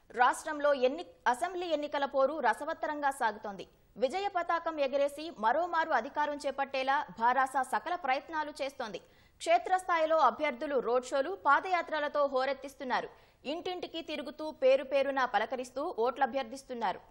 రాష్ట్రంలో ఎన్ని అసెంబ్లీ ఎన్నికల పోరు రసవత్తరంగా సాగుతోంది విజయ పతాకం ఎగరేసి మరోమారు అధికారం చేపట్టేలా భారాస సకల ప్రయత్నాలు చేస్తోంది క్షేత్రస్థాయిలో అభ్యర్థులు రోడ్ షోలు పాదయాత్రలతో హోరెత్తిస్తున్నారు ఇంటింటికి తిరుగుతూ పేరు పేరున పలకరిస్తూ ఓట్లభ్యర్థిస్తున్నారు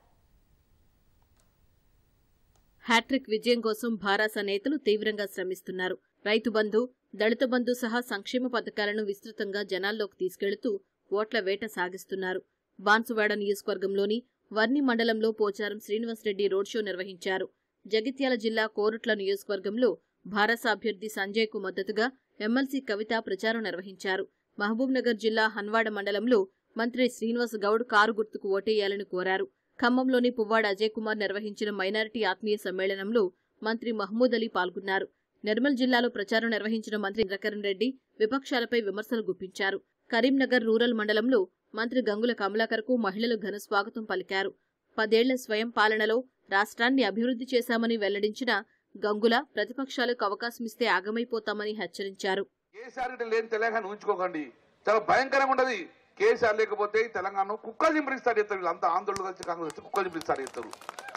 హ్యాట్రిక్ విజయం కోసం భారాస నేతలు తీవ్రంగా శ్రమిస్తున్నారు రైతు బంధు దళిత బంధు సహా సంక్షేమ పథకాలను విస్తృతంగా జనాల్లోకి తీసుకెళ్తూ ఓట్ల వేట సాగిస్తున్నారు బాన్సువాడ నియోజకవర్గంలోని వర్ని మండలంలో పోచారం శ్రీనివాసరెడ్డి రోడ్ షో నిర్వహించారు జగిత్యాల జిల్లా కోరుట్ల నియోజకవర్గంలో భారస అభ్యర్థి సంజయ్ కు మద్దతుగా ఎమ్మెల్సీ కవిత ప్రచారం నిర్వహించారు మహబూబ్నగర్ జిల్లా హన్వాడ మండలంలో మంత్రి శ్రీనివాస్ గౌడ్ కారు గుర్తుకు ఓటేయాలని కోరారు ఖమ్మంలోని పువ్వాడ అజయ్ కుమార్ నిర్వహించిన మైనారిటీ ఆత్మీయ సమ్మేళనంలో మంత్రి మహమూద్ అలీ పాల్గొన్నారు నిర్మల్ జిల్లాలో ప్రచారం నిర్వహించిన మంత్రి ఇంద్రకరణ్ రెడ్డి విపక్షాలపై విమర్శలు గుప్పించారు కరీంనగర్ రూరల్ మండలంలో మంత్రి గంగుల కమలాకర్కు మహిళలు ఘన స్వాగతం పలికారు పదేళ్ల స్వయం పాలనలో రాష్ట్రాన్ని అభివృద్ధి చేశామని వెల్లడించిన గంగుల ప్రతిపక్షాలకు అవకాశమిస్తే ఆగమైపోతామని హెచ్చరించారు కేసీఆర్ గిట్ల లేని తెలంగాణ ఉంచుకోకండి చాలా భయంకరంగా ఉంటది కేసీఆర్ లేకపోతే ఈ తెలంగాణ కుక్కలు చింపిడి స్టార్ట్ చేస్తారు వీళ్ళంతా ఆందోళన కలిసి కాంగ్రెస్ వచ్చి కుక్కలు చింపిడి స్టార్ట్ చేస్తారు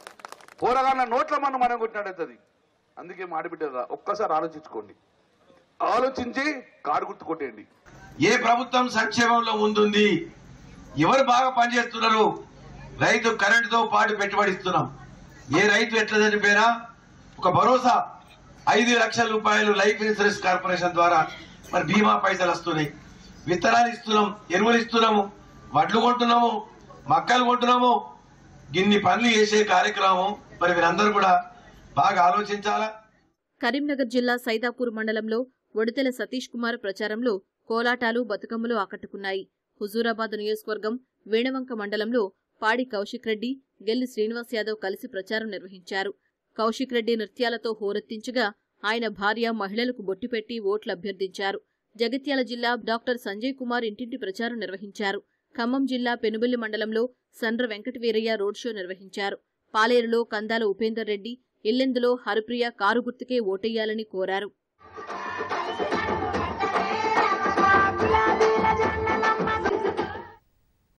పోరగాళ్ళ నోట్ల మనం మనం కొట్టినట్టవుతుంది అందుకే మాడిబిడ్డరా ఒక్కసారి ఆలోచించుకోండి ఆలోచించి కారు గుర్తు కొట్టేయండి ఏ ప్రభుత్వం సంక్షేమంలో ముందుంది ఎవరు బాగా పనిచేస్తున్నారు రైతు కరెంటుతో పాటు పెట్టుబడి ఇస్తున్నాం ఏ రైతు ఎట్లా చనిపోయినా ఒక భరోసా ఐదు లక్షల రూపాయలు లైఫ్ ఇన్సూరెన్స్ కార్పొరేషన్ ద్వారా మరి బీమా పైసలు వస్తున్నాయి విత్తనాలు ఇస్తున్నాం ఎరువులు ఇస్తున్నాము వడ్లు కొంటున్నాము మక్కలు కొంటున్నాము గిన్ని పనులు చేసే కార్యక్రమం మరి మీరందరూ కూడా బాగా ఆలోచించాలా కరీంనగర్ జిల్లా సైదాపూర్ మండలంలో ఒడితెల సతీష్ కుమార్ ప్రచారంలో కోలాటాలు బతుకమ్మలు ఆకట్టుకున్నాయి హుజూరాబాద్ నియోజకవర్గం వేణవంక మండలంలో పాడి కౌశిక్ రెడ్డి గెల్లి శ్రీనివాస్ యాదవ్ కలిసి ప్రచారం నిర్వహించారు కౌశిక్ రెడ్డి నృత్యాలతో హోరెత్తించగా ఆయన భార్య మహిళలకు బొట్టిపెట్టి ఓట్లు అభ్యర్థించారు జగిత్యాల జిల్లా డాక్టర్ సంజయ్ కుమార్ ఇంటింటి ప్రచారం నిర్వహించారు ఖమ్మం జిల్లా పెనుబల్లి మండలంలో సండ్ర వెంకటవీరయ్య రోడ్ షో నిర్వహించారు పాలేరులో కందాల ఉపేందర్ రెడ్డి ఇల్లెందులో హరిప్రియ కారు గుర్తుకే ఓటెయ్యాలని కోరారు